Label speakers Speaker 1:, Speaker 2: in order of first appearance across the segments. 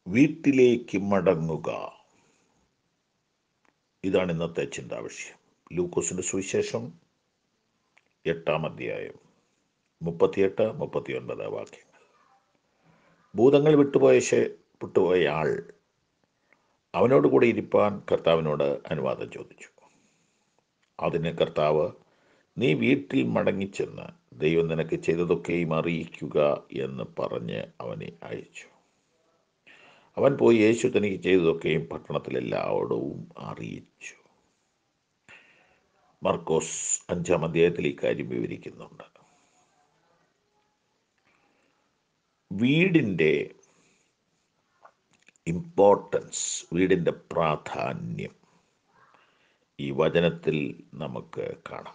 Speaker 1: വീട്ടിലേക്ക് മടങ്ങുക ഇതാണ് ഇന്നത്തെ ചിന്താവിഷയം ലൂക്കോസിൻ്റെ സുവിശേഷം എട്ടാം അധ്യായം മുപ്പത്തിയെട്ട് മുപ്പത്തിയൊൻപത് വാക്യങ്ങൾ ഭൂതങ്ങൾ വിട്ടുപോയ ശേ- വിട്ടുപോയ ആൾ അവനോട് കൂടെ ഇരിപ്പാൻ കർത്താവിനോട് അനുവാദം ചോദിച്ചു അതിന് കർത്താവ് നീ വീട്ടിൽ മടങ്ങിച്ചെന്ന് ദൈവം നിനക്ക് ചെയ്തതൊക്കെയും അറിയിക്കുക എന്ന് പറഞ്ഞ് അവനെ അയച്ചു അവൻ പോയി യേശു തനിക്ക് ചെയ്തതൊക്കെയും പട്ടണത്തിലെല്ലാവടവും അറിയിച്ചു മർക്കോസ് അഞ്ചാം അധ്യായത്തിൽ ഈ കാര്യം വിവരിക്കുന്നുണ്ട് വീടിൻ്റെ ഇമ്പോർട്ടൻസ് വീടിൻ്റെ പ്രാധാന്യം ഈ വചനത്തിൽ നമുക്ക് കാണാം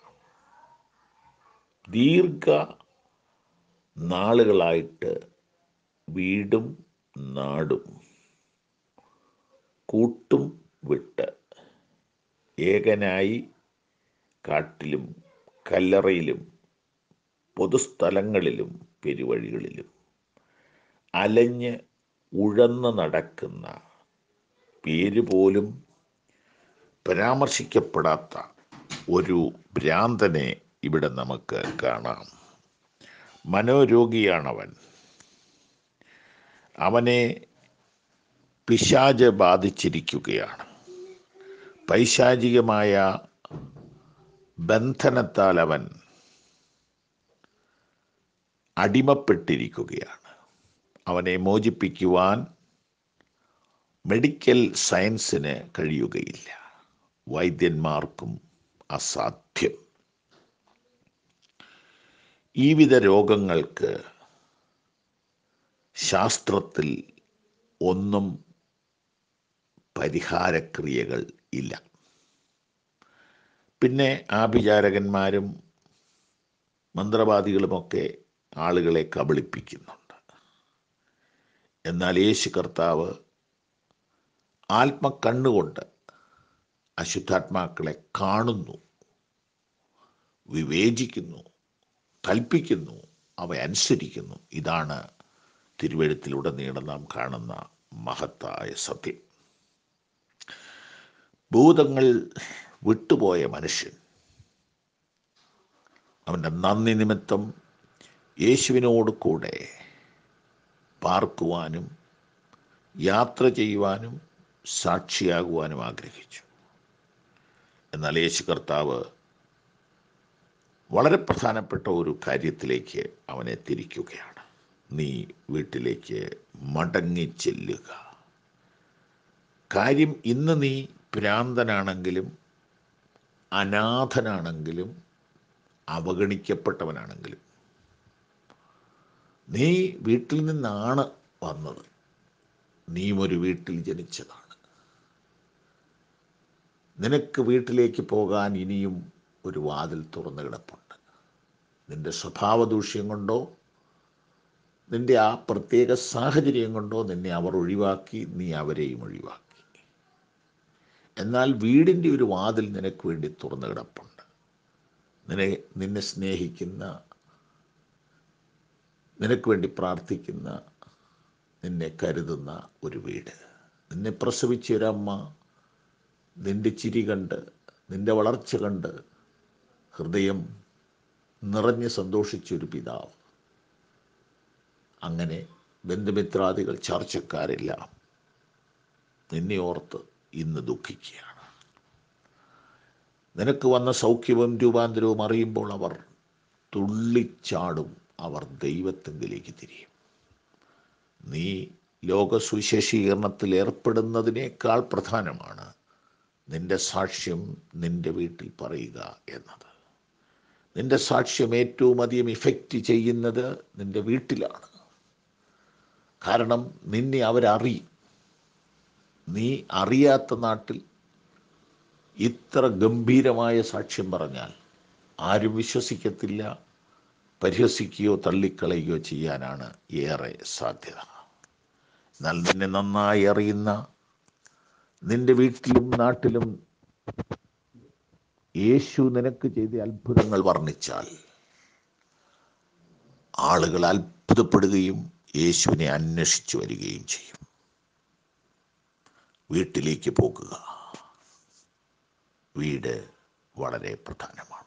Speaker 1: ദീർഘ നാളുകളായിട്ട് വീടും നാടും കൂട്ടും വിട്ട് ഏകനായി കാട്ടിലും കല്ലറയിലും പൊതുസ്ഥലങ്ങളിലും പെരുവഴികളിലും അലഞ്ഞ് ഉഴന്ന് നടക്കുന്ന പേര് പോലും പരാമർശിക്കപ്പെടാത്ത ഒരു ഭ്രാന്തനെ ഇവിടെ നമുക്ക് കാണാം മനോരോഗിയാണവൻ അവനെ പിശാജ് ബാധിച്ചിരിക്കുകയാണ് പൈശാചികമായ ബന്ധനത്താൽ അവൻ അടിമപ്പെട്ടിരിക്കുകയാണ് അവനെ മോചിപ്പിക്കുവാൻ മെഡിക്കൽ സയൻസിന് കഴിയുകയില്ല വൈദ്യന്മാർക്കും അസാധ്യം ഈ വിധ രോഗങ്ങൾക്ക് ശാസ്ത്രത്തിൽ ഒന്നും പരിഹാരക്രിയകൾ ഇല്ല പിന്നെ ആഭിചാരകന്മാരും മന്ത്രവാദികളുമൊക്കെ ആളുകളെ കബളിപ്പിക്കുന്നുണ്ട് എന്നാൽ യേശു കർത്താവ് ആത്മക്കണ്ണുകൊണ്ട് അശുദ്ധാത്മാക്കളെ കാണുന്നു വിവേചിക്കുന്നു കൽപ്പിക്കുന്നു അവ അനുസരിക്കുന്നു ഇതാണ് തിരുവഴുത്തിലുടനീളം നാം കാണുന്ന മഹത്തായ സത്യം ഭൂതങ്ങൾ വിട്ടുപോയ മനുഷ്യൻ അവൻ്റെ നന്ദി നിമിത്തം യേശുവിനോട് കൂടെ പാർക്കുവാനും യാത്ര ചെയ്യുവാനും സാക്ഷിയാകുവാനും ആഗ്രഹിച്ചു എന്നാൽ യേശു കർത്താവ് വളരെ പ്രധാനപ്പെട്ട ഒരു കാര്യത്തിലേക്ക് അവനെ തിരിക്കുകയാണ് നീ വീട്ടിലേക്ക് മടങ്ങി ചെല്ലുക കാര്യം ഇന്ന് നീ ഭ്രാന്തനാണെങ്കിലും അനാഥനാണെങ്കിലും അവഗണിക്കപ്പെട്ടവനാണെങ്കിലും നീ വീട്ടിൽ നിന്നാണ് വന്നത് നീയും ഒരു വീട്ടിൽ ജനിച്ചതാണ് നിനക്ക് വീട്ടിലേക്ക് പോകാൻ ഇനിയും ഒരു വാതിൽ തുറന്നു കിടപ്പുണ്ട് നിന്റെ സ്വഭാവ ദൂഷ്യം കൊണ്ടോ നിന്റെ ആ പ്രത്യേക സാഹചര്യം കൊണ്ടോ നിന്നെ അവർ ഒഴിവാക്കി നീ അവരെയും ഒഴിവാക്കി എന്നാൽ വീടിൻ്റെ ഒരു വാതിൽ നിനക്ക് വേണ്ടി തുറന്നു കിടപ്പുണ്ട് നിന്നെ നിന്നെ സ്നേഹിക്കുന്ന നിനക്ക് വേണ്ടി പ്രാർത്ഥിക്കുന്ന നിന്നെ കരുതുന്ന ഒരു വീട് നിന്നെ പ്രസവിച്ച ഒരമ്മ നിന്റെ ചിരി കണ്ട് നിന്റെ വളർച്ച കണ്ട് ഹൃദയം നിറഞ്ഞ് സന്തോഷിച്ചൊരു പിതാവ് അങ്ങനെ ബന്ധുമിത്രാദികൾ ചർച്ചക്കാരെല്ലാം നിന്നെ ഓർത്ത് ഇന്ന് ദുഃഖിക്കുകയാണ് നിനക്ക് വന്ന സൗഖ്യവും രൂപാന്തരവും അറിയുമ്പോൾ അവർ തുള്ളിച്ചാടും അവർ ദൈവത്തെങ്കിലേക്ക് തിരിയും നീ ലോക സുശേഷീകരണത്തിൽ ഏർപ്പെടുന്നതിനേക്കാൾ പ്രധാനമാണ് നിന്റെ സാക്ഷ്യം നിന്റെ വീട്ടിൽ പറയുക എന്നത് നിന്റെ സാക്ഷ്യം ഏറ്റവും അധികം ഇഫക്റ്റ് ചെയ്യുന്നത് നിന്റെ വീട്ടിലാണ് കാരണം നിന്നെ അവരറിയും നീ അറിയാത്ത നാട്ടിൽ ഇത്ര ഗംഭീരമായ സാക്ഷ്യം പറഞ്ഞാൽ ആരും വിശ്വസിക്കത്തില്ല പരിഹസിക്കുകയോ തള്ളിക്കളയുകയോ ചെയ്യാനാണ് ഏറെ സാധ്യത എന്നാൽ നിന്നെ നന്നായി അറിയുന്ന നിന്റെ വീട്ടിലും നാട്ടിലും യേശു നിനക്ക് ചെയ്ത അത്ഭുതങ്ങൾ വർണ്ണിച്ചാൽ ആളുകൾ അത്ഭുതപ്പെടുകയും യേശുവിനെ അന്വേഷിച്ചു വരികയും ചെയ്യും വീട്ടിലേക്ക് പോകുക വീട് വളരെ പ്രധാനമാണ്